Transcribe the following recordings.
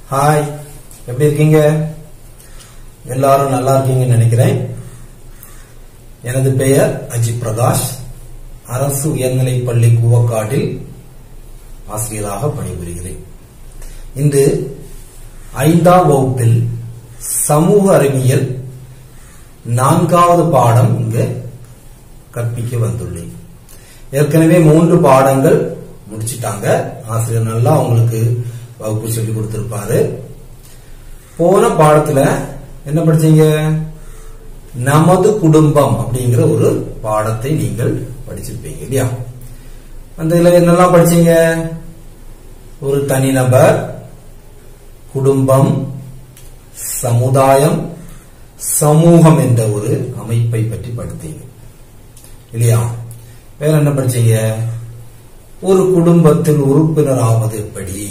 Hi எப்படி இருக்கீங்க எல்லாரும் நல்லா இருக்கீங்கன்னு நினைக்கிறேன் எனது பெயர் அஜித் பிரகாஷ் அரசு உயர்நிலைப் பள்ளி கூவக்காட்டில் ஆசிரியராக பணிபுரிகிறேன் இன்று ஐந்தாம் வகுப்பில் சமூக அறிவியல் நான்காவது பாடம் இங்கு கற்பிக்க வந்துள்ளேன் ஏற்கனவே மூன்று பாடங்கள் முடிச்சிட்டாங்க ஆசிரியர் நல்லா உங்களுக்கு வகுப்பு சொல்லி கொடுத்திருப்பாரு போன பாடத்துல என்ன படிச்சீங்க நமது குடும்பம் அப்படிங்கிற ஒரு பாடத்தை நீங்கள் படிச்சிருப்பீங்க இல்லையா அந்த இதுல என்னெல்லாம் படிச்சீங்க ஒரு தனிநபர் குடும்பம் சமுதாயம் சமூகம் என்ற ஒரு அமைப்பை பற்றி படித்தீங்க இல்லையா வேற என்ன படிச்சீங்க ஒரு குடும்பத்தில் உறுப்பினர் ஆவது எப்படி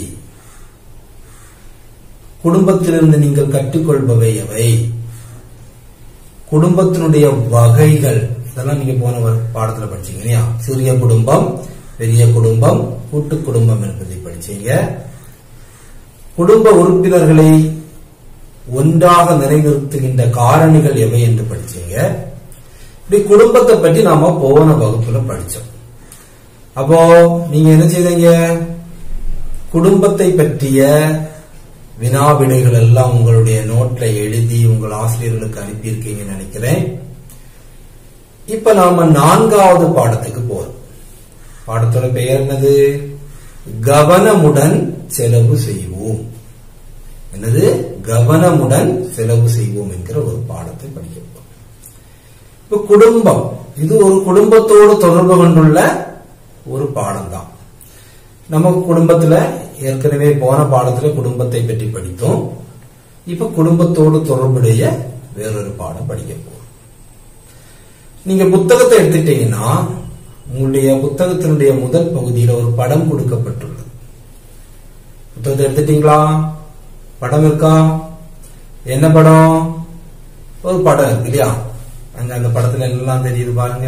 குடும்பத்திலிருந்து நீங்கள் கற்றுக்கொள்பவை எவை குடும்பத்தினுடைய வகைகள் இதெல்லாம் நீங்க போன வ- பாடத்துல படிச்சீங்க இல்லையா சிறிய குடும்பம் பெரிய குடும்பம் கூட்டு குடும்பம் என்பதை படிச்சீங்க குடும்ப உறுப்பினர்களை ஒன்றாக நிலைநிறுத்துகின்ற காரணிகள் எவை என்று படிச்சீங்க இப்படி குடும்பத்தை பற்றி நாம போன வகுப்புல படிச்சோம் அப்போ நீங்க என்ன செய்தீங்க குடும்பத்தை பற்றிய வினா விடைகள் எல்லாம் உங்களுடைய நோட்ல எழுதி உங்கள் ஆசிரியர்களுக்கு அனுப்பியிருக்கீங்கன்னு நினைக்கிறேன் இப்ப நாம நான்காவது பாடத்துக்கு போறோம் பாடத்தோட பெயர் என்னது கவனமுடன் செலவு செய்வோம் என்னது கவனமுடன் செலவு செய்வோம் என்கிற ஒரு பாடத்தை படிக்க போறோம் இப்ப குடும்பம் இது ஒரு குடும்பத்தோடு தொடர்பு கொண்டுள்ள ஒரு பாடம் தான் நம்ம குடும்பத்துல ஏற்கனவே போன பாடத்துல குடும்பத்தை பற்றி படித்தோம் இப்ப குடும்பத்தோடு தொடர்புடைய வேறொரு பாடம் படிக்க போறோம் நீங்க புத்தகத்தை எடுத்துட்டீங்கன்னா உங்களுடைய புத்தகத்தினுடைய முதல் பகுதியில ஒரு படம் கொடுக்கப்பட்டுள்ளது புத்தகத்தை எடுத்துட்டீங்களா படம் இருக்கா என்ன படம் ஒரு படம் இருக்கு இல்லையா அங்க அந்த படத்துல எல்லாம் தெரியுது பாருங்க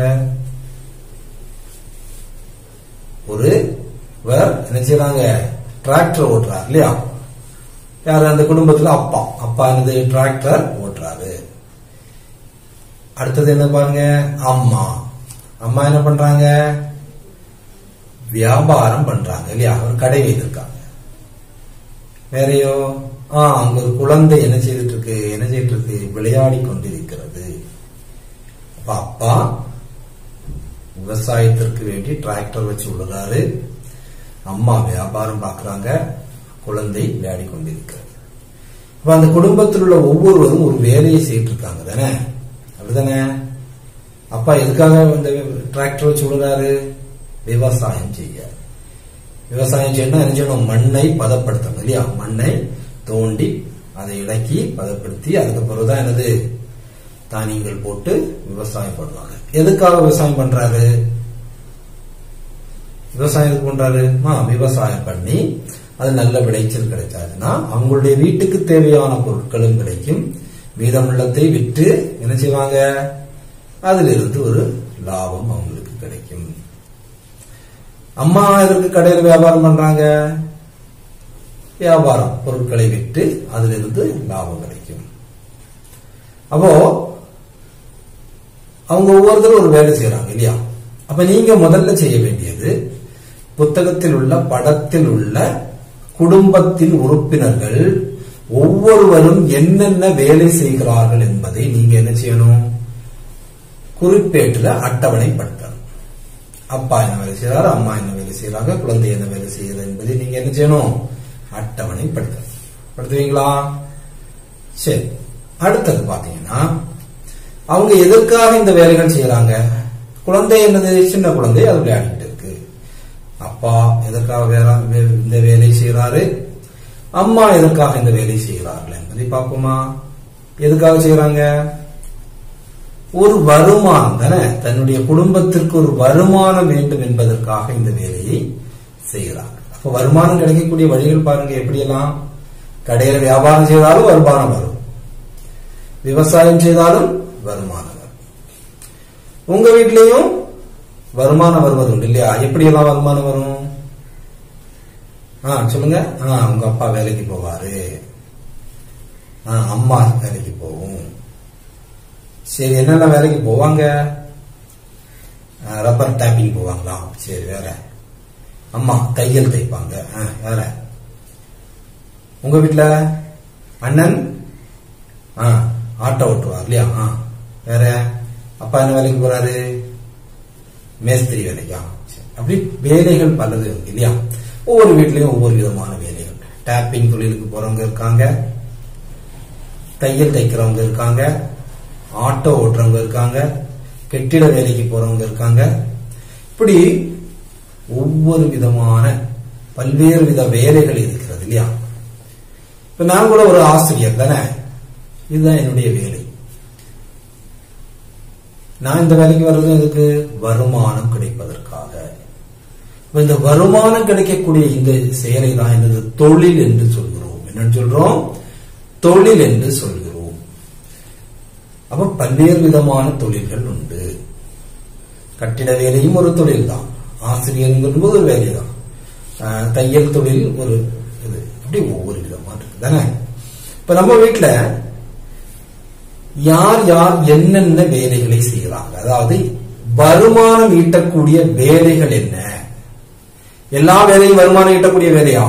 ஒரு வர் என்ன செய்றாங்க டிராக்டர் ஓட்டுறாரு இல்லையா யாரு அந்த குடும்பத்துல அப்பா அப்பா என்னது டிராக்டர் ஓட்டுறாரு அடுத்தது என்ன பாருங்க அம்மா அம்மா என்ன பண்றாங்க வியாபாரம் பண்றாங்க இல்லையா ஒரு கடை வைத்திருக்காங்க வேறையோ ஆ அங்க ஒரு குழந்தை என்ன செய்துட்டு இருக்கு என்ன செய்துட்டு இருக்கு விளையாடி கொண்டிருக்கிறது அப்ப அப்பா விவசாயத்திற்கு வேண்டி டிராக்டர் வச்சு விடுறாரு அம்மா வியாபாரம் பார்க்கறாங்க குழந்தை விளையாடி கொண்டிருக்கிறது அப்ப அந்த குடும்பத்தில் உள்ள ஒவ்வொருவரும் ஒரு வேலையை செய்துட்டு இருக்காங்க தானே அப்படிதானே அப்பா எதுக்காக இந்த டிராக்டர் வச்சு விடுறாரு விவசாயம் செய்ய விவசாயம் செய்யணும் என்ன செய்யணும் மண்ணை பதப்படுத்தணும் இல்லையா மண்ணை தோண்டி அதை இலக்கி பதப்படுத்தி அதுக்கு பிறகுதான் என்னது தானியங்கள் போட்டு விவசாயம் பண்ணுவாங்க எதுக்காக விவசாயம் பண்றாரு விவசாயம் எதுக்கு பண்றாரு ஆ, விவசாயம் பண்ணி அது நல்ல விளைச்சல் கிடைச்சாதுன்னா அவங்களுடைய வீட்டுக்கு தேவையான பொருட்களும் கிடைக்கும் மீதமுள்ளத்தை விற்று என்ன செய்வாங்க அதிலிருந்து ஒரு லாபம் அவங்களுக்கு கிடைக்கும் அம்மா எதற்கு கடையில் வியாபாரம் பண்றாங்க வியாபாரம் பொருட்களை விற்று அதிலிருந்து லாபம் கிடைக்கும் அப்போ அவங்க ஒவ்வொருத்தரும் ஒரு வேலை செய்யறாங்க இல்லையா அப்ப நீங்க முதல்ல செய்ய வேண்டியது புத்தகத்தில் உள்ள படத்தில் உள்ள குடும்பத்தின் உறுப்பினர்கள் ஒவ்வொருவரும் என்னென்ன வேலை செய்கிறார்கள் என்பதை நீங்க என்ன செய்யணும் குறிப்பேட்டுல அட்டவணைப்படுத்தணும் அப்பா என்ன வேலை செய்யறாரு அம்மா என்ன வேலை செய்யறாங்க குழந்தை என்ன வேலை செய்யுது என்பதை நீங்க என்ன செய்யணும் அட்டவணைப்படுத்தணும் படுத்துவீங்களா சரி அடுத்தது பாத்தீங்கன்னா அவங்க எதற்காக இந்த வேலைகள் செய்யறாங்க குழந்தை என்னது சின்ன குழந்தை அது விளையாடிட்டு இருக்கு அப்பா எதற்காக வேற- வே- இந்த வேலை செய்யறாரு அம்மா எதற்காக இந்த வேலை செய்கிறார்கள் என்பதை பார்ப்போமா எதுக்காக செய்யறாங்க ஒரு வருமானம் தானே தன்னுடைய குடும்பத்திற்கு ஒரு வருமானம் வேண்டும் என்பதற்காக இந்த வேலையை செய்கிறாங்க அப்ப வருமானம் கிடைக்கக்கூடிய வழிகள் பாருங்க எப்படியெல்லாம் கடையில வியாபாரம் செய்தாலும் வருமானம் வரும் விவசாயம் செய்தாலும் வருமானம் வரும் உங்க வீட்லயும் வருமானம் வருவது உண்டு இல்லையா எப்படியெல்லாம் வருமானம் வரும் ஆ சொல்லுங்க ஆ உங்க அப்பா வேலைக்கு போவாரு ஆ அம்மா வேலைக்கு போகும் சரி என்னென்ன வேலைக்கு போவாங்க ஆ, ரப்பர் டேப்பிங் போவாங்களா சரி வேற அம்மா தையல் தைப்பாங்க ஆ, வேற உங்க வீட்ல அண்ணன் ஆ ஆட்டோ ஓட்டுவார் இல்லையா ஆ வேற அப்பா என்ன வேலைக்கு போறாரு மேஸ்திரி வேலைக்கா சரி. அப்படி வேலைகள் பலது இருக்கு இல்லையா ஒவ்வொரு வீட்லயும் ஒவ்வொரு விதமான வேலைகள் டேப்பிங் தொழிலுக்கு போறவங்க இருக்காங்க தையல் தைக்கிறவங்க இருக்காங்க ஆட்டோ ஓட்டுறவங்க இருக்காங்க கெட்டிட வேலைக்கு போறவங்க இருக்காங்க இப்படி ஒவ்வொரு விதமான பல்வேறு வித வேலைகள் இருக்கிறது இல்லையா இப்ப நான் கூட ஒரு ஆசிரியர் தானே இதுதான் என்னுடைய வேலை நான் இந்த வேலைக்கு வர்றது எனக்கு வருமானம் கிடைப்பதற்காக இப்ப இந்த வருமானம் கிடைக்கக்கூடிய இந்த செயலை தான் என்னது தொழில் என்று சொல்கிறோம் என்னன்னு சொல்றோம் தொழில் என்று சொல்கிறோம் அப்ப பல்வேறு விதமான தொழில்கள் உண்டு கட்டிட வேலையும் ஒரு தொழில் தான் ஆசிரியர் ஒரு வேலை தான் ஆஹ் தையல் தொழில் ஒரு இது அப்படி ஒவ்வொரு விதமா இருக்கு தானே இப்ப நம்ம வீட்டுல யார் யார் என்னென்ன வேலைகளை செய்யறாங்க அதாவது வருமானம் ஈட்டக்கூடிய வேலைகள் என்ன எல்லா வேலையும் வருமானம் ஈட்டக்கூடிய வேலையா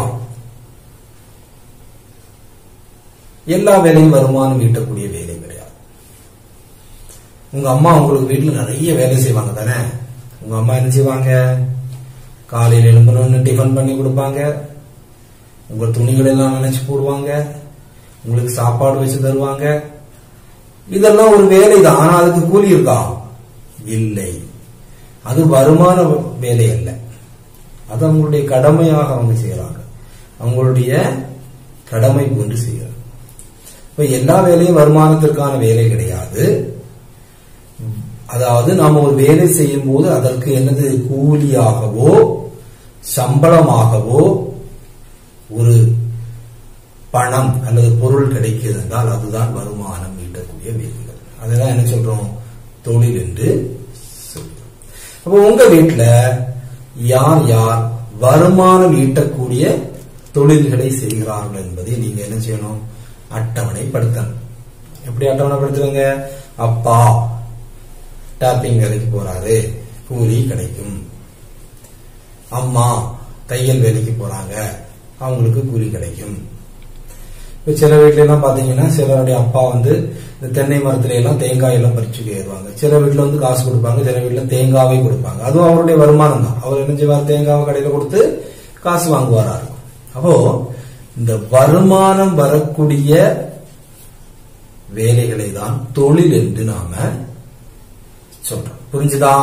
எல்லா வேலையும் வருமானம் ஈட்டக்கூடிய வேலை கிடையாது உங்க அம்மா உங்களுக்கு வீட்டுல நிறைய வேலை செய்வாங்க தானே உங்க அம்மா என்ன செய்வாங்க காலையில் எழும்பணும்னு டிஃபன் பண்ணி கொடுப்பாங்க உங்க துணிகள் எல்லாம் நினைச்சு போடுவாங்க உங்களுக்கு சாப்பாடு வச்சு தருவாங்க இதெல்லாம் ஒரு வேலை தான் ஆனா அதுக்கு கூலி இருக்கா இல்லை அது வருமான வேலை அல்ல அது அவங்களுடைய கடமையாக அவங்க செய்யறாங்க அவங்களுடைய கடமை போன்று செய்யறாங்க இப்ப எல்லா வேலையும் வருமானத்திற்கான வேலை கிடையாது அதாவது நாம ஒரு வேலை செய்யும் போது அதற்கு என்னது கூலியாகவோ சம்பளமாகவோ ஒரு பணம் அல்லது பொருள் கிடைக்கிறது என்றால் அதுதான் வருமானம் ஈட்டக்கூடிய வேலைகள் அதுதான் என்ன சொல்றோம் தொழில் என்று சொல்றோம் அப்போ உங்க வீட்டுல யார் யார் வருமானம் ஈட்டக்கூடிய தொழில்களை செய்கிறார்கள் என்பதை நீங்க என்ன செய்யணும் அட்டவணைப்படுத்தணும் எப்படி அட்டவணைப்படுத்துவீங்க அப்பா டாப்பிங் வேலைக்கு போறாரு கூலி கிடைக்கும் அம்மா தையல் வேலைக்கு போறாங்க அவங்களுக்கு கூலி கிடைக்கும் இப்ப சில வீட்ல எல்லாம் பாத்தீங்கன்னா சிலருடைய அப்பா வந்து இந்த தென்னை மரத்துல எல்லாம் தேங்காய் எல்லாம் பறிச்சு ஏறுவாங்க சில வீட்ல வந்து காசு கொடுப்பாங்க சில வீட்ல தேங்காவே கொடுப்பாங்க அதுவும் அவருடைய வருமானம் தான் அவர் என்ன செய்வார் தேங்காவை கடையில கொடுத்து காசு வாங்குவாரா இருக்கும் அப்போ இந்த வருமானம் வரக்கூடிய வேலைகளை தான் தொழில் என்று நாம சொல்றோம் புரிஞ்சுதா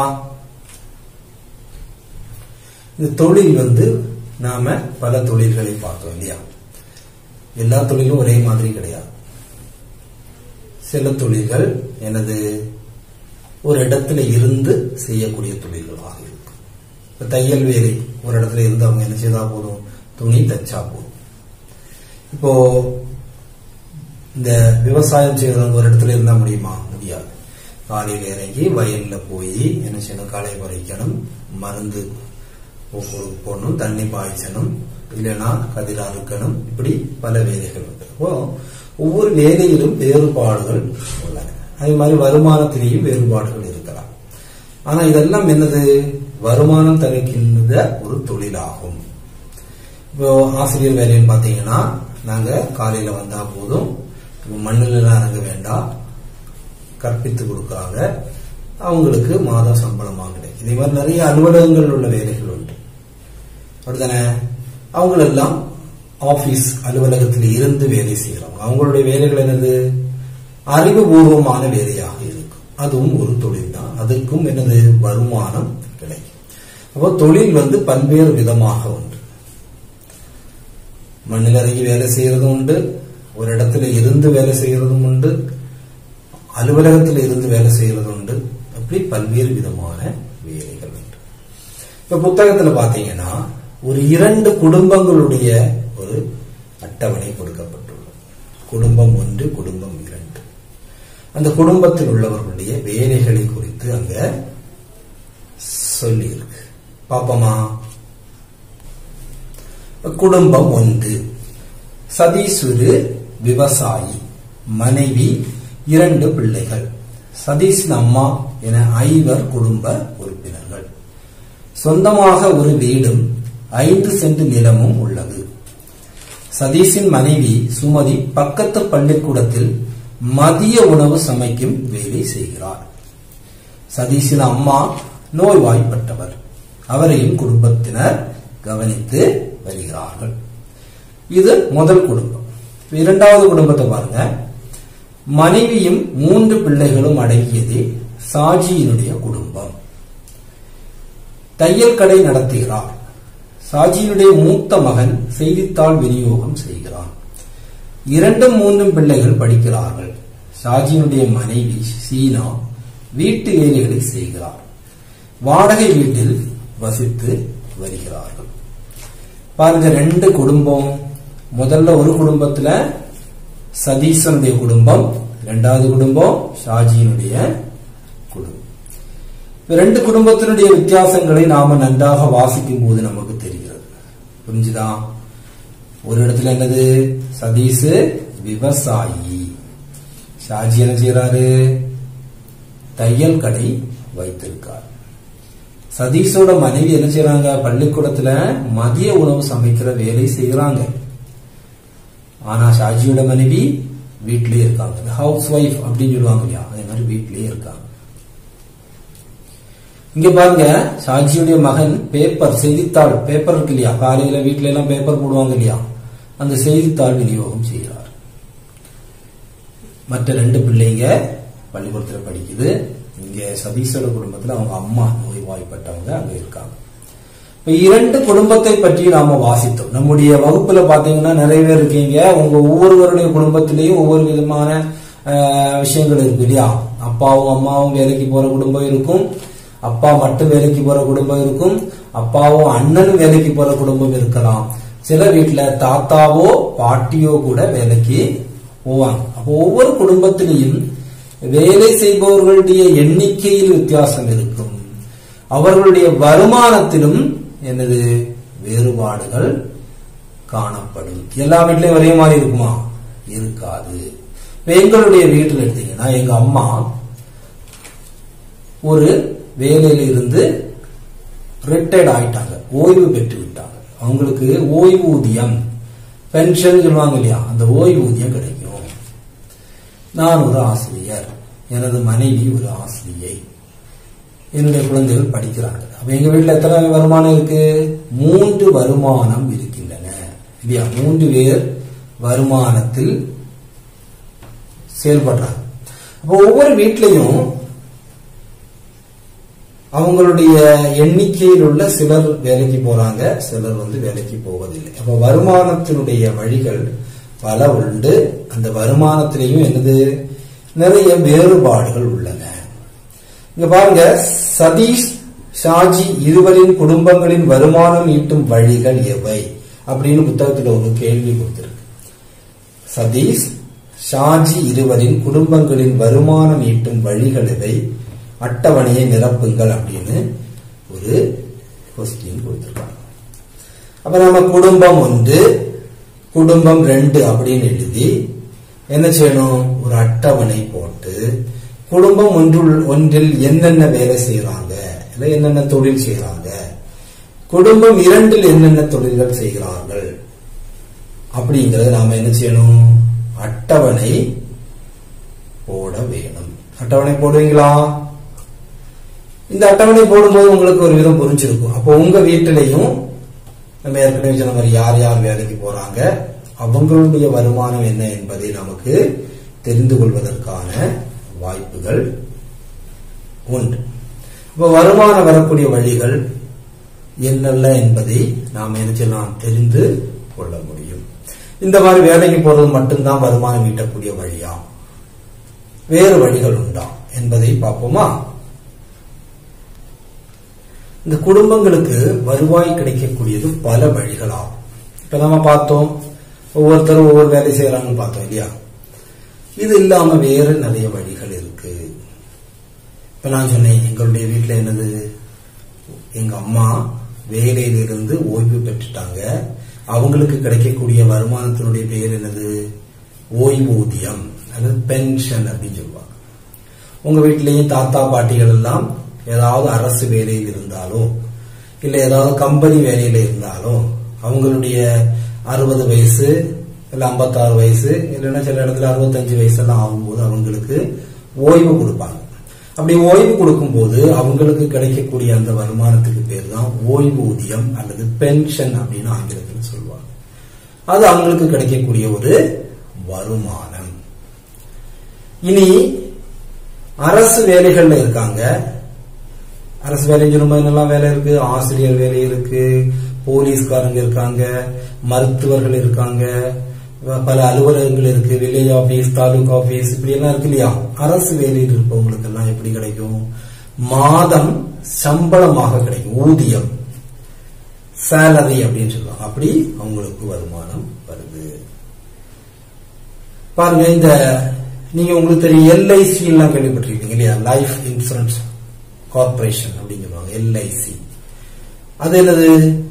இந்த தொழில் வந்து நாம பல தொழில்களை பார்த்தோம் இல்லையா எல்லா தொழிலும் ஒரே மாதிரி கிடையாது சில தொழில்கள் எனது ஒரு இடத்துல இருந்து செய்யக்கூடிய தொழில்களாக இருக்கும் இப்ப தையல் வேலை ஒரு இடத்துல இருந்து அவங்க என்ன செய்தா போதும் துணி தச்சா போதும் இப்போ இந்த விவசாயம் செய்யறவங்க ஒரு இடத்துல இருந்தா முடியுமா முடியாது காலையில் இறங்கி வயல்ல போய் என்ன செய்யணும் களை பறிக்கணும் மருந்து போ- போடணும் தண்ணி பாய்ச்சணும் இல்லைன்னா கதிர் அறுக்கணும் இப்படி பல வேலைகள் உண்டு அப்போ ஒவ்வொரு வேலையிலும் வேறுபாடுகள் உள்ளன அதே மாதிரி வருமானத்திலேயும் வேறுபாடுகள் இருக்கலாம் ஆனா இதெல்லாம் என்னது வருமானம் தருகின்ற ஒரு தொழிலாகும் இப்போ ஆசிரியர் வேலைன்னு பாத்தீங்கன்னா நாங்க காலையில வந்தா போதும் மண்ணில் எல்லாம் இறங்க வேண்டாம் கற்பித்து கொடுக்குறாங்க அவங்களுக்கு மாதம் சம்பளமாக கிடைக்கும் இதே மாதிரி நிறைய அலுவலகங்கள் உள்ள வேலைகள் உண்டு அப்படித்தானே அவங்களெல்லாம் ஆபீஸ் அலுவலகத்தில் இருந்து வேலை செய்யறவங்க அவங்களுடைய வேலைகள் என்னது அறிவுபூர்வமான வேலையாக இருக்கும் அதுவும் ஒரு தொழில் தான் அதுக்கும் என்னது வருமானம் கிடைக்கும் அப்போ தொழில் வந்து பல்வேறு விதமாக உண்டு மண்ணில் இறங்கி வேலை செய்யறதும் உண்டு ஒரு இடத்துல இருந்து வேலை செய்யறதும் உண்டு அலுவலகத்தில் இருந்து வேலை செய்யறதும் உண்டு அப்படி பல்வேறு விதமான வேலைகள் உண்டு இப்ப புத்தகத்துல பாத்தீங்கன்னா ஒரு இரண்டு குடும்பங்களுடைய ஒரு அட்டவணை கொடுக்கப்பட்டுள்ளது குடும்பம் ஒன்று குடும்பம் இரண்டு அந்த குடும்பத்தில் உள்ளவர்களுடைய வேலைகளை குறித்து அங்க சொல்லி இருக்கு பாப்போமா குடும்பம் ஒன்று சதீஷ் ஒரு விவசாயி மனைவி இரண்டு பிள்ளைகள் சதீஷின் அம்மா என ஐவர் குடும்ப உறுப்பினர்கள் சொந்தமாக ஒரு வீடும் ஐந்து சென்ட் நிலமும் உள்ளது சதீஷின் மனைவி சுமதி பக்கத்து பள்ளிக்கூடத்தில் மதிய உணவு சமைக்கும் வேலை செய்கிறார் சதீஷின் அம்மா நோய்வாய்ப்பட்டவர் அவரையும் குடும்பத்தினர் கவனித்து வருகிறார்கள் இது முதல் குடும்பம் இரண்டாவது குடும்பத்தை பாருங்க மனைவியும் மூன்று பிள்ளைகளும் அடங்கியது சாஜியினுடைய குடும்பம் தையல் கடை நடத்துகிறார் சாஜியினுடைய மூத்த மகன் செய்தித்தாள் விநியோகம் செய்கிறான் இரண்டும் மூன்றும் பிள்ளைகள் படிக்கிறார்கள் ஷாஜியினுடைய மனைவி சீனா வீட்டு வேலைகளை செய்கிறார் வாடகை வீட்டில் வசித்து வருகிறார்கள் பாருங்க ரெண்டு குடும்பம் முதல்ல ஒரு குடும்பத்துல சதீசனுடைய குடும்பம் இரண்டாவது குடும்பம் ஷாஜியினுடைய குடும்பம் இப்ப ரெண்டு குடும்பத்தினுடைய வித்தியாசங்களை நாம நன்றாக வாசிக்கும் போது நமக்கு தெரிகிறது புரிஞ்சுதா ஒரு இடத்துல என்னது சதீஷ் விவசாயி ஷாஜி என்ன செய்யறாரு தையல் கடை வைத்திருக்கார் சதீஷோட மனைவி என்ன செய்யறாங்க பள்ளிக்கூடத்துல மதிய உணவு சமைக்கிற வேலை செய்யறாங்க ஆனா ஷாஜியோட மனைவி வீட்லயே இருக்காங்க ஹவுஸ் ஒய்ஃப் அப்படின்னு சொல்லுவாங்க இல்லையா அதே மாதிரி வீட்லயே இருக்காங்க இங்க பாருங்க ஷாஜியுடைய மகன் பேப்பர் செய்தித்தாள் பேப்பர் இருக்கு இல்லையா காலையில வீட்ல எல்லாம் பேப்பர் போடுவாங்க இல்லையா அந்த செய்தித்தாள் விநியோகம் செய்கிறார் மற்ற ரெண்டு பிள்ளைங்க பள்ளிக்கூடத்துல படிக்குது இங்க சதீஷோட குடும்பத்துல அவங்க அம்மா நோய்வாய்ப்பட்டவங்க அங்க இருக்காங்க இப்ப இரண்டு குடும்பத்தை பற்றி நாம வாசித்தோம் நம்முடைய வகுப்புல பாத்தீங்கன்னா நிறைய பேர் இருக்கீங்க உங்க ஒவ்வொருவருடைய குடும்பத்திலையும் ஒவ்வொரு விதமான அஹ், விஷயங்கள் இருக்கு இல்லையா அப்பாவும் அம்மாவும் வேலைக்கு போற குடும்பம் இருக்கும் அப்பா மட்டும் வேலைக்கு போற குடும்பம் இருக்கும் அப்பாவும் அண்ணனும் வேலைக்கு போற குடும்பம் இருக்கலாம் சில வீட்டுல தாத்தாவோ பாட்டியோ கூட வேலைக்கு போவாங்க அப்போ ஒவ்வொரு குடும்பத்திலையும் வேலை செய்பவர்களுடைய எண்ணிக்கையில் வித்தியாசம் இருக்கும் அவர்களுடைய வருமானத்திலும் என்னது வேறுபாடுகள் காணப்படும் எல்லா வீட்லயும் ஒரே மாதிரி இருக்குமா இருக்காது இப்ப எங்களுடைய வீட்டில் எடுத்தீங்கன்னா எங்க அம்மா ஒரு வேலையில இருந்து ரிட்டையர்ட் ஆயிட்டாங்க ஓய்வு பெற்று விட்டாங்க அவங்களுக்கு ஓய்வூதியம் பென்ஷன் சொல்லுவாங்க இல்லையா அந்த ஓய்வூதியம் கிடைக்கும் நான் ஒரு ஆசிரியர் எனது மனைவி ஒரு ஆசிரியை என்னுடைய குழந்தைகள் படிக்கிறாங்க அப்ப எங்க வீட்டுல எத்தனை வருமானம் இருக்கு மூன்று வருமானம் இருக்கின்றன இல்லையா மூன்று பேர் வருமானத்தில் செயல்படுறாங்க அப்போ ஒவ்வொரு வீட்லயும் அவங்களுடைய எண்ணிக்கையில் உள்ள சிலர் வேலைக்கு போறாங்க சிலர் வந்து வேலைக்கு போவதில்லை அப்ப வருமானத்தினுடைய வழிகள் பல உண்டு அந்த வருமானத்திலையும் என்னது நிறைய வேறுபாடுகள் உள்ளன இங்க பாருங்க சதீஷ் ஷாஜி இருவரின் குடும்பங்களின் வருமானம் ஈட்டும் வழிகள் எவை அப்படின்னு புத்தகத்துல ஒரு கேள்வி கொடுத்திருக்கு சதீஷ் ஷாஜி இருவரின் குடும்பங்களின் வருமானம் ஈட்டும் வழிகள் எவை அட்டவணையை நிரப்புங்கள் அப்படின்னு ஒரு கொஸ்டின் கொடுத்திருக்காங்க அப்ப நம்ம குடும்பம் ஒன்று குடும்பம் ரெண்டு அப்படின்னு எழுதி என்ன செய்யணும் ஒரு அட்டவணை போட்டு குடும்பம் ஒன்றுள் ஒன்றில் என்னென்ன வேலை செய்யறாங்க இல்ல என்னென்ன தொழில் செய்யறாங்க குடும்பம் இரண்டில் என்னென்ன தொழில்கள் செய்கிறார்கள் அப்படிங்கறத நாம என்ன செய்யணும் அட்டவணை போட வேணும் அட்டவணை போடுவீங்களா இந்த அட்டவணை போடும்போது உங்களுக்கு ஒரு விதம் புரிஞ்சிருக்கும் அப்போ உங்க வீட்டிலையும் நம்ம ஏற்கனவே சொன்ன மாதிரி யார் யார் வேலைக்கு போறாங்க அவங்களுடைய வருமானம் என்ன என்பதை நமக்கு தெரிந்து கொள்வதற்கான வாய்ப்புகள் உண்டு இப்போ வருமானம் வரக்கூடிய வழிகள் என்னென்ன என்பதை நாம் என்ன செய்யலாம் தெரிந்து கொள்ள முடியும் இந்த மாதிரி வேலைக்கு போறது மட்டும்தான் வருமானம் ஈட்டக்கூடிய வழியா வேறு வழிகள் உண்டா என்பதை பார்ப்போமா இந்த குடும்பங்களுக்கு வருவாய் கிடைக்கக்கூடியது பல வழிகளாகும் இப்ப நம்ம பார்த்தோம் ஒவ்வொருத்தரும் ஒவ்வொரு வேலை செய்யறாங்கன்னு பார்த்தோம் இல்லையா இது இல்லாம வேறு நிறைய வழிகள் இருக்கு இப்ப நான் சொன்னேன் எங்களுடைய வீட்டுல என்னது எங்க அம்மா வேலையிலிருந்து ஓய்வு பெற்றுட்டாங்க அவங்களுக்கு கிடைக்கக்கூடிய வருமானத்தினுடைய பெயர் என்னது ஓய்வூதியம் அல்லது பென்ஷன் அப்படின்னு சொல்லுவாங்க உங்க வீட்டிலேயும் தாத்தா பாட்டிகள் எல்லாம் ஏதாவது அரசு வேலையில் இருந்தாலோ இல்ல ஏதாவது கம்பெனி வேலையில இருந்தாலோ அவங்களுடைய அறுபது வயசு இல்ல ஐம்பத்தாறு வயசு இல்லைன்னா சில இடத்துல அறுபத்தஞ்சு வயசு எல்லாம் ஆகும்போது அவங்களுக்கு ஓய்வு கொடுப்பாங்க அப்படி ஓய்வு கொடுக்கும்போது அவங்களுக்கு கிடைக்கக்கூடிய அந்த வருமானத்துக்கு பேர் தான் ஓய்வூதியம் அல்லது பென்ஷன் அப்படின்னு ஆங்கிலத்தில் சொல்லுவாங்க அது அவங்களுக்கு கிடைக்கக்கூடிய ஒரு வருமானம் இனி அரசு வேலைகள்ல இருக்காங்க அரசு வேலை சொல்லும்போது என்னெல்லாம் வேலை இருக்கு ஆசிரியர் வேலை இருக்கு போலீஸ்காரங்க இருக்காங்க மருத்துவர்கள் இருக்காங்க பல அலுவலகங்கள் இருக்கு வில்லேஜ் ஆபீஸ் தாலுகா ஆபீஸ் இப்படி எல்லாம் இருக்கு இல்லையா அரசு வேலையில் இருப்பவங்களுக்கு எல்லாம் எப்படி கிடைக்கும் மாதம் சம்பளமாக கிடைக்கும் ஊதியம் சேலரி அப்படின்னு சொல்லுவாங்க அப்படி அவங்களுக்கு வருமானம் வருது பாருங்க இந்த நீங்க உங்களுக்கு தெரியும் எல்ஐசி எல்லாம் கேள்விப்பட்டிருக்கீங்க இல்லையா லைஃப் இன்சூரன்ஸ் கார்பரேஷன் அப்படின்னு சொல்லுவாங்க எல்ஐசி அது என்னது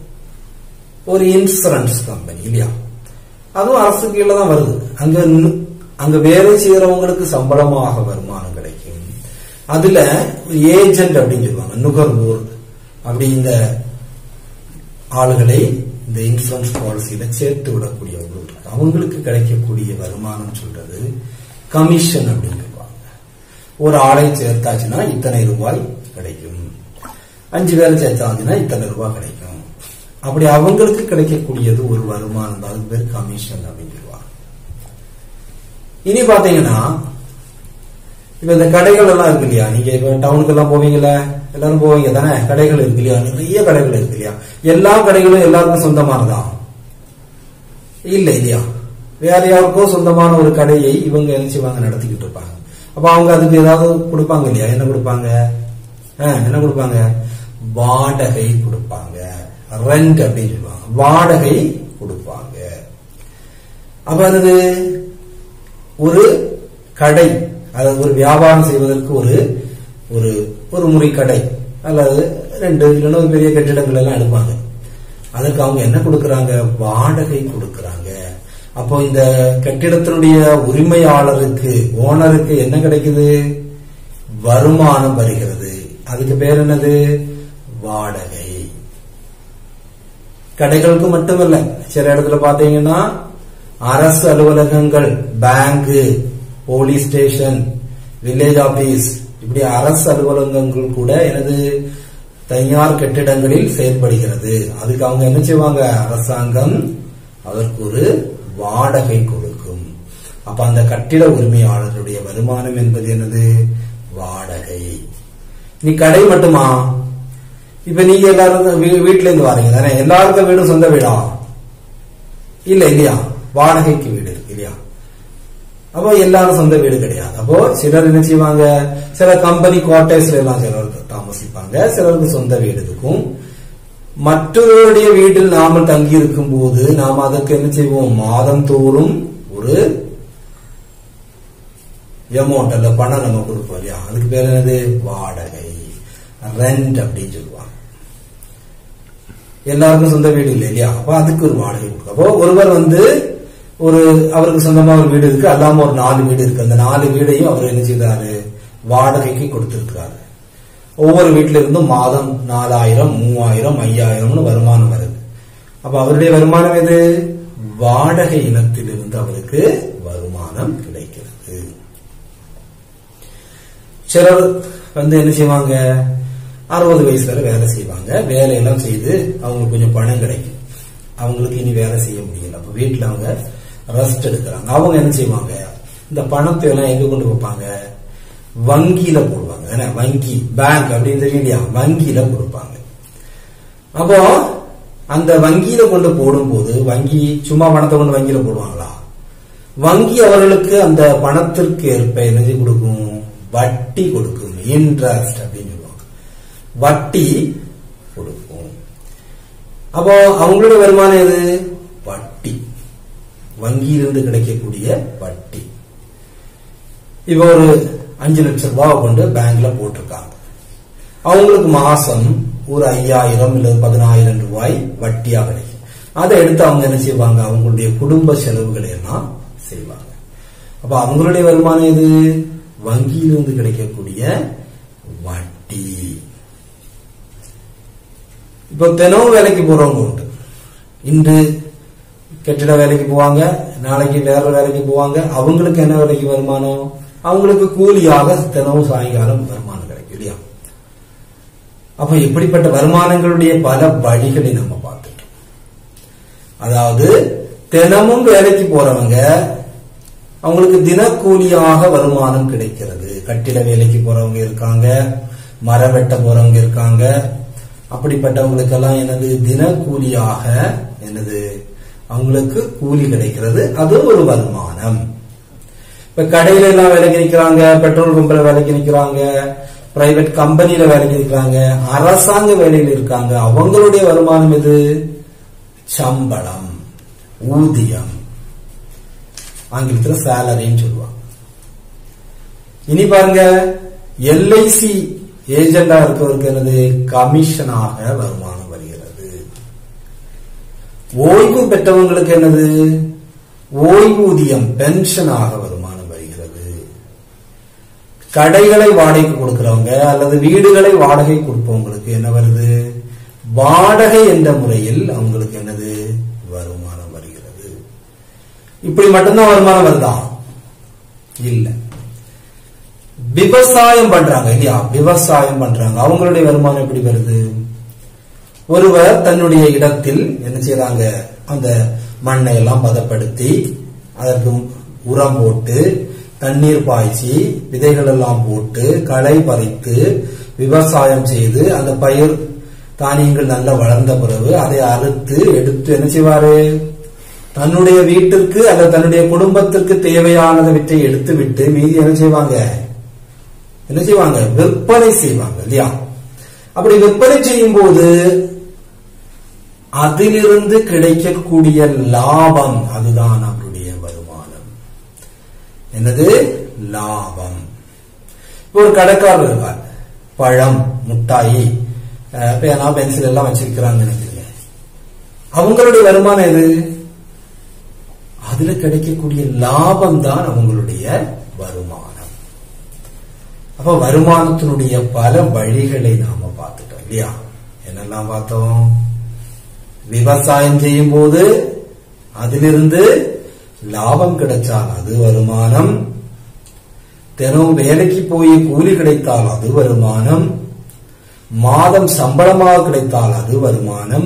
ஒரு இன்சூரன்ஸ் கம்பெனி இல்லையா அதுவும் அரசு கீழே தான் வருது அங்க நு- அங்க வேலை செய்யறவங்களுக்கு சம்பளமாக வருமானம் கிடைக்கும் அதுல ஏஜென்ட் அப்படின்னு சொல்லுவாங்க நுகர்வோர் அப்படி இந்த ஆளுகளை இந்த இன்சூரன்ஸ் பாலிசியில சேர்த்து விடக்கூடியவங்க இருக்கு அவங்களுக்கு கிடைக்கக்கூடிய வருமானம் சொல்றது கமிஷன் அப்படின்னு சொல்லுவாங்க ஒரு ஆளை சேர்த்தாச்சுன்னா இத்தனை ரூபாய் கிடைக்கும் அஞ்சு பேரை சேர்த்தாச்சுன்னா இத்தனை ரூபாய் கிடைக்கும் அப்படி அவங்களுக்கு கிடைக்கக்கூடியது ஒரு வருமானம் தான் அதுக்கு பேர் கமிஷன் அப்படின்னு சொல்லுவாங்க இனி பாத்தீங்கன்னா இப்ப இந்த கடைகள் எல்லாம் இருக்கு இல்லையா நீங்க இப்ப டவுனுக்கு எல்லாம் போவீங்கல்ல எல்லாரும் போவீங்க தானே கடைகள் இருக்கு இல்லையா நிறைய கடைகள் இருக்கு இல்லையா எல்லா கடைகளும் எல்லாருக்கும் சொந்தமானதா இல்ல இல்லையா வேற யாருக்கோ சொந்தமான ஒரு கடையை இவங்க என்ன செய்வாங்க நடத்திக்கிட்டு இருப்பாங்க அப்ப அவங்க அதுக்கு ஏதாவது கொடுப்பாங்க இல்லையா என்ன கொடுப்பாங்க ஆ, என்ன கொடுப்பாங்க வாடகை கொடுப்பாங்க ரெண்ட் அப்படின்னு சொல்லுவாங்க வாடகை கொடுப்பாங்க அப்ப அது ஒரு கடை அதாவது ஒரு வியாபாரம் செய்வதற்கு ஒரு ஒரு ஒரு முறை கடை அல்லது ரெண்டு இல்லைன்னா ஒரு பெரிய கட்டிடங்கள் எல்லாம் எடுப்பாங்க அதுக்கு அவங்க என்ன கொடுக்கறாங்க வாடகை கொடுக்கறாங்க அப்போ இந்த கட்டிடத்தினுடைய உரிமையாளருக்கு ஓனருக்கு என்ன கிடைக்குது வருமானம் வருகிறது அதுக்கு பேர் என்னது வாடகை கடைகளுக்கு மட்டுமல்ல சில இடத்துல பாத்தீங்கன்னா அரசு அலுவலகங்கள் bank police station village office இப்படி அரசு அலுவலகங்கள் கூட எனது தனியார் கட்டிடங்களில் செயல்படுகிறது அதுக்கு அவங்க என்ன செய்வாங்க அரசாங்கம் அதற்கு ஒரு வாடகை கொடுக்கும் அப்ப அந்த கட்டிட உரிமையாளருடைய வருமானம் என்பது என்னது வாடகை நீ கடை மட்டுமா இப்ப நீங்க எல்லாரும் வீ- வீட்ல இருந்து வரீங்க தானே எல்லாருக்கும் வீடும் சொந்த வீடா இல்ல இல்லையா வாடகைக்கு வீடு இருக்கு இல்லையா அப்போ எல்லாரும் சொந்த வீடு கிடையாது அப்போ சிலர் என்ன செய்வாங்க சில கம்பெனி குவார்டர்ஸ்ல எல்லாம் சிலர் தாமசிப்பாங்க சிலருக்கு சொந்த வீடு இருக்கும் மற்றவருடைய வீட்டில் நாம தங்கி இருக்கும் போது நாம் அதற்கு என்ன செய்வோம் மாதம் தோறும் ஒரு அமௌண்ட் அல்ல பணம் நம்ம கொடுப்போம் இல்லையா அதுக்கு பேர் என்னது வாடகை ரெண்ட் அப்படின்னு சொல்லுவாங்க எல்லாருக்கும் சொந்த வீடு இல்லை இல்லையா அப்ப அதுக்கு ஒரு வாடகை கொடுக்கும் அப்போ ஒருவர் வந்து ஒரு அவருக்கு சொந்தமா ஒரு வீடு இருக்கு அல்லாம ஒரு நாலு வீடு இருக்கு அந்த நாலு வீடையும் அவர் என்ன செய்தாரு வாடகைக்கு கொடுத்திருக்கிறாரு ஒவ்வொரு வீட்டில இருந்தும் மாதம் நாலாயிரம் மூவாயிரம் ஐயாயிரம்னு வருமானம் வருது அப்ப அவருடைய வருமானம் எது வாடகை இனத்திலிருந்து அவருக்கு வருமானம் கிடைக்கிறது சிலர் வந்து என்ன செய்வாங்க அறுபது வயசுல வேலை செய்வாங்க வேலையெல்லாம் செய்து அவங்களுக்கு கொஞ்சம் பணம் கிடைக்கும் அவங்களுக்கு இனி வேலை செய்ய முடியல அப்ப வீட்டுல அவங்க ரெஸ்ட் எடுக்கிறாங்க அவங்க என்ன செய்வாங்க இந்த பணத்தை எல்லாம் எங்க கொண்டு வைப்பாங்க வங்கியில போடுவாங்க தானே வங்கி பேங்க் அப்படின்னு தெரியும் இல்லையா வங்கியில கொடுப்பாங்க அப்போ அந்த வங்கியில கொண்டு போடும்போது வங்கி சும்மா பணத்தை கொண்டு வங்கியில போடுவாங்களா வங்கி அவர்களுக்கு அந்த பணத்திற்கு ஏற்ப என்ன செய்து கொடுக்கும் வட்டி கொடுக்கும் இன்ட்ரெஸ்ட் அப்படின்னு சொல்லுவாங்க வட்டி கொடுக்கும் அப்போ அவங்களுடைய வருமானம் எது வட்டி வங்கியிலிருந்து கிடைக்கக்கூடிய வட்டி இப்போ ஒரு அஞ்சு லட்சம் ரூபாவை கொண்டு பேங்க்ல போட்டிருக்காங்க அவங்களுக்கு மாசம் ஒரு ஐயாயிரம் இல்ல பதினாயிரம் ரூபாய் வட்டியா கிடைக்கும் அதை எடுத்து அவங்க என்ன செய்வாங்க அவங்களுடைய குடும்ப செலவுகளை எல்லாம் செய்வாங்க அப்ப அவங்களுடைய வருமானம் எது வங்கியிலிருந்து கிடைக்கக்கூடிய வட்டி இப்போ தினமும் வேலைக்கு போறவங்க உண்டு இன்று கட்டிட வேலைக்கு போவாங்க நாளைக்கு வேற வேலைக்கு போவாங்க அவங்களுக்கு என்ன வேலைக்கு வருமானம் அவங்களுக்கு கூலியாக தினமும் சாயங்காலம் வருமானம் கிடைக்கும் இல்லையா அப்ப இப்படிப்பட்ட வருமானங்களுடைய பல வழிகளை நம்ம பார்த்துட்டோம் அதாவது தினமும் வேலைக்கு போறவங்க அவங்களுக்கு தினக்கூலியாக வருமானம் கிடைக்கிறது கட்டிட வேலைக்கு போறவங்க இருக்காங்க மரம் வெட்ட போறவங்க இருக்காங்க அப்படிப்பட்டவங்களுக்கெல்லாம் என்னது தினக்கூலியாக என்னது அவங்களுக்கு கூலி கிடைக்கிறது அது ஒரு வருமானம் இப்ப கடையில எல்லாம் வேலைக்கு நிக்கிறாங்க பெட்ரோல் பம்பில் வேலைக்கு நிக்கிறாங்க பிரைவேட் கம்பெனில வேலைக்கு நிக்கிறாங்க அரசாங்க வேலையில் இருக்காங்க அவங்களுடைய வருமானம் எது சம்பளம் ஊதியம் ஆங்கிலத்துல சேலரின்னு சொல்லுவாங்க இனி பாருங்க எல்ஐசி ஏஜெண்டா இருக்கவருக்கு என்னது கமிஷனாக வருமானம் வருகிறது ஓய்வு பெற்றவங்களுக்கு என்னது ஓய்வூதியம் பென்ஷனாக வருமானம் வருகிறது கடைகளை வாடகைக்கு கொடுக்கிறவங்க அல்லது வீடுகளை வாடகை கொடுப்பவங்களுக்கு என்ன வருது வாடகை என்ற முறையில் அவங்களுக்கு என்னது வருமானம் வருகிறது இப்படி மட்டும்தான் வருமானம் வருதா இல்ல விவசாயம் பண்றாங்க இல்லையா விவசாயம் பண்றாங்க அவங்களுடைய வருமானம் எப்படி வருது ஒருவர் தன்னுடைய இடத்தில் என்ன செய்யறாங்க அந்த மண்ணை எல்லாம் பதப்படுத்தி அதற்கு உரம் போட்டு தண்ணீர் பாய்ச்சி விதைகள் எல்லாம் போட்டு களை பறித்து விவசாயம் செய்து அந்த பயிர் தானியங்கள் நல்லா வளர்ந்த பிறகு அதை அறுத்து எடுத்து என்ன செய்வாரு தன்னுடைய வீட்டிற்கு அல்லது தன்னுடைய குடும்பத்திற்கு தேவையானதை விற்றை எடுத்து விட்டு மீதி என்ன செய்வாங்க என்ன செய்வாங்க விற்பனை செய்வாங்க இல்லையா அப்படி விற்பனை செய்யும் போது அதிலிருந்து கிடைக்கக்கூடிய லாபம் அதுதான் அவருடைய வருமானம் என்னது லாபம் இப்போ ஒரு கடைக்காரர் இருக்கார் பழம் முட்டாயி அஹ், பேனா பென்சில் எல்லாம் வச்சிருக்கிறாங்க நினைக்கிறீங்க அவங்களுடைய வருமானம் எது அதுல கிடைக்கக்கூடிய லாபம் தான் அவங்களுடைய வருமானம் அப்ப வருமானத்தினுடைய பல வழிகளை நாம பார்த்துட்டோம் இல்லையா என்னெல்லாம் பார்த்தோம் விவசாயம் செய்யும் போது அதிலிருந்து லாபம் கிடைச்சால் அது வருமானம் தினம் வேலைக்கு போய் கூலி கிடைத்தால் அது வருமானம் மாதம் சம்பளமாக கிடைத்தால் அது வருமானம்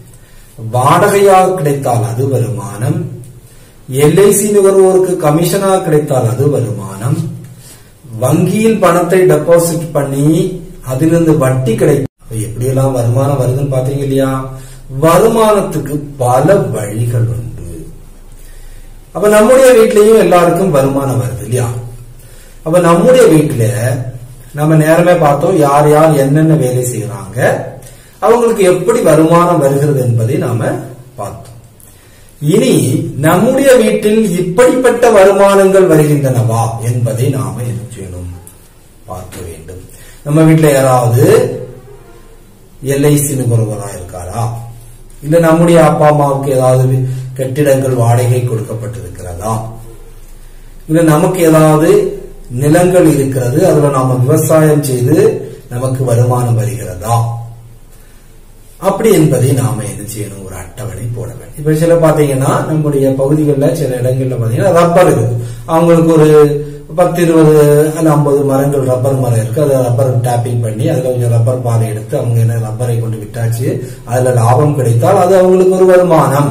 வாடகையாக கிடைத்தால் அது வருமானம் எல்ஐசி நுகர்வோருக்கு கமிஷனாக கிடைத்தால் அது வருமானம் வங்கியில் பணத்தை டெபாசிட் பண்ணி அதிலிருந்து வட்டி கிடைக்கும் அப்ப எப்படியெல்லாம் வருமானம் வருதுன்னு பாத்தீங்க இல்லையா வருமானத்துக்கு பல வழிகள் உண்டு அப்ப நம்முடைய வீட்லயும் எல்லாருக்கும் வருமானம் வருது இல்லையா அப்ப நம்முடைய வீட்டுல நம்ம நேரமே பார்த்தோம் யார் யார் என்னென்ன வேலை செய்யறாங்க அவங்களுக்கு எப்படி வருமானம் வருகிறது என்பதை நாம பார்த்தோம் இனி நம்முடைய வீட்டில் இப்படிப்பட்ட வருமானங்கள் வருகின்றனவா என்பதை நாம என்ன செய்யணும் பார்க்க வேண்டும் நம்ம வீட்டுல யாராவது எல்ஐசி நுகர்வோரா இருக்காரா இல்ல நம்முடைய அப்பா அம்மாவுக்கு ஏதாவது கட்டிடங்கள் வாடகை கொடுக்கப்பட்டிருக்கிறதா இல்ல நமக்கு ஏதாவது நிலங்கள் இருக்கிறது அதுல நாம விவசாயம் செய்து நமக்கு வருமானம் வருகிறதா அப்படி என்பதை நாம என்ன செய்யணும் ஒரு அட்டவணை போட வேண்டும் இப்ப சில பாத்தீங்கன்னா நம்முடைய பகுதிகளில் சில இடங்கள்ல பாத்தீங்கன்னா ரப்பர் இருக்கு அவங்களுக்கு ஒரு பத்து இருபது அல்ல ஐம்பது மரங்கள் ரப்பர் மரம் இருக்கு அதை ரப்பர் டேப்பிங் பண்ணி அதுல கொஞ்சம் ரப்பர் பாலை எடுத்து அவங்க என்ன ரப்பரை கொண்டு விட்டாச்சு அதுல லாபம் கிடைத்தால் அது அவங்களுக்கு ஒரு வருமானம்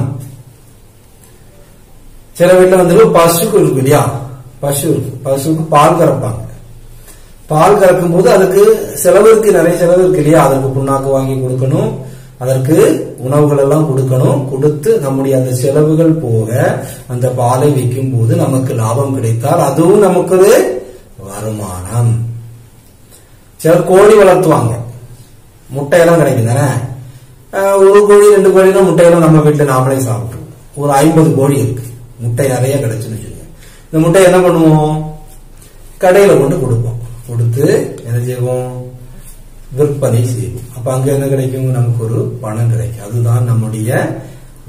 சில வீட்டுல வந்து பசுக்கு இருக்கு இல்லையா பசு இருக்கு பசுக்கு பால் கறப்பாங்க பால் கறக்கும் போது அதுக்கு செலவு இருக்கு நிறைய செலவு இருக்கு இல்லையா அதற்கு புண்ணாக்கு வாங்கி கொடுக்கணும் அதற்கு உணவுகள் எல்லாம் கொடுக்கணும் கொடுத்து நம்முடைய அந்த செலவுகள் போக அந்த பாலை விற்கும் போது நமக்கு லாபம் கிடைத்தால் அதுவும் நமக்கு ஒரு வருமானம் சிலர் கோழி வளர்த்துவாங்க முட்டையெல்லாம் கிடைக்கும் தானே அஹ் ஒரு கோழி ரெண்டு கோழினா முட்டையெல்லாம் நம்ம வீட்டுல நாமளே சாப்பிட்டுருவோம் ஒரு ஐம்பது கோழி இருக்கு முட்டை நிறைய கிடைச்சுன்னு வச்சுக்கோங்க இந்த முட்டை என்ன பண்ணுவோம் கடையில கொண்டு கொடுப்போம் கொடுத்து என்ன செய்வோம் விற்பனை செய்வோம் அப்ப அங்க என்ன கிடைக்கும் நமக்கு ஒரு பணம் கிடைக்கும் அதுதான் நம்முடைய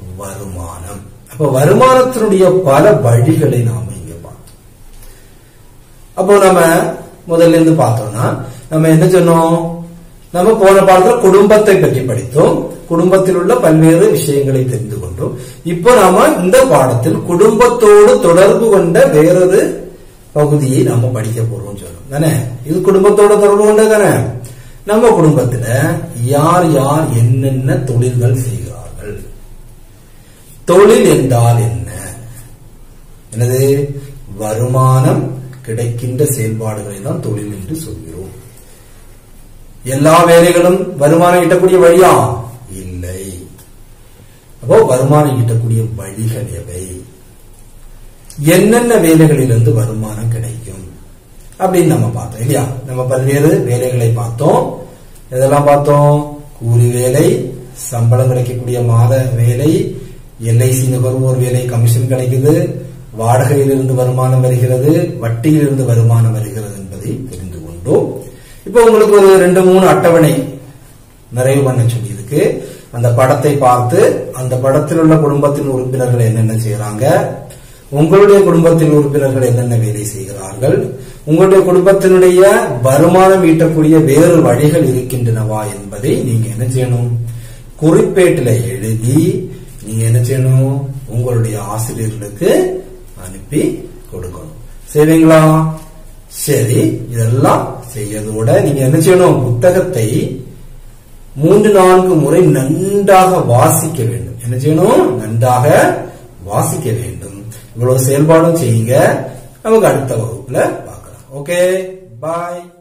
வருமானம் அப்ப வருமானத்தினுடைய பல வழிகளை நாம இங்க பார்த்தோம் அப்போ நம்ம முதல்ல இருந்து பார்த்தோம்னா நம்ம என்ன சொன்னோம் நம்ம போன பாடத்துல குடும்பத்தை பற்றி படித்தோம் குடும்பத்தில் உள்ள பல்வேறு விஷயங்களை தெரிந்து கொண்டோம் இப்போ நாம இந்த பாடத்தில் குடும்பத்தோடு தொடர்பு கொண்ட வேறொரு பகுதியை நாம படிக்க போறோம் சொல்றோம் தானே இது குடும்பத்தோட தொடர்பு கொண்ட தானே நம்ம குடும்பத்துல யார் யார் என்னென்ன தொழில்கள் செய்கிறார்கள் தொழில் என்றால் என்ன என்னது வருமானம் கிடைக்கின்ற செயல்பாடுகளை தான் தொழில் என்று சொல்கிறோம் எல்லா வேலைகளும் வருமானம் ஈட்டக்கூடிய வழியா இல்லை அப்போ வருமானம் ஈட்டக்கூடிய வழிகள் எவை என்னென்ன வேலைகளிலிருந்து வருமானம் கிடைக்கும் அப்படின்னு நம்ம பார்த்தோம் இல்லையா நம்ம பல்வேறு வேலைகளை பார்த்தோம் இதெல்லாம் பார்த்தோம் கூலி வேலை சம்பளம் கிடைக்கக்கூடிய மாத வேலை எல்ஐசி நுகர்வோர் வேலை கமிஷன் கிடைக்குது வாடகையிலிருந்து வருமானம் வருகிறது வட்டியிலிருந்து வருமானம் வருகிறது என்பதை தெரிந்து கொண்டோம் இப்போ உங்களுக்கு ஒரு ரெண்டு மூணு அட்டவணை நிறைவு பண்ண சொல்லியிருக்கு அந்த படத்தை பார்த்து அந்த படத்தில் உள்ள குடும்பத்தின் உறுப்பினர்கள் என்னென்ன செய்யறாங்க உங்களுடைய குடும்பத்தின் உறுப்பினர்கள் என்னென்ன வேலை செய்கிறார்கள் உங்களுடைய குடும்பத்தினுடைய வருமானம் ஈட்டக்கூடிய வேறு வழிகள் இருக்கின்றனவா என்பதை நீங்க என்ன செய்யணும் குறிப்பேட்டில் எழுதி நீங்க என்ன செய்யணும் உங்களுடைய ஆசிரியர்களுக்கு அனுப்பி கொடுக்கணும் சரிங்களா சரி இதெல்லாம் செய்யறதோட நீங்க என்ன செய்யணும் புத்தகத்தை மூன்று நான்கு முறை நன்றாக வாசிக்க வேண்டும் என்ன செய்யணும் நன்றாக வாசிக்க வேண்டும் இவ்வளவு செயல்பாடும் செய்யுங்க நமக்கு அடுத்த வகுப்புல பார்க்கலாம் ஓகே பாய்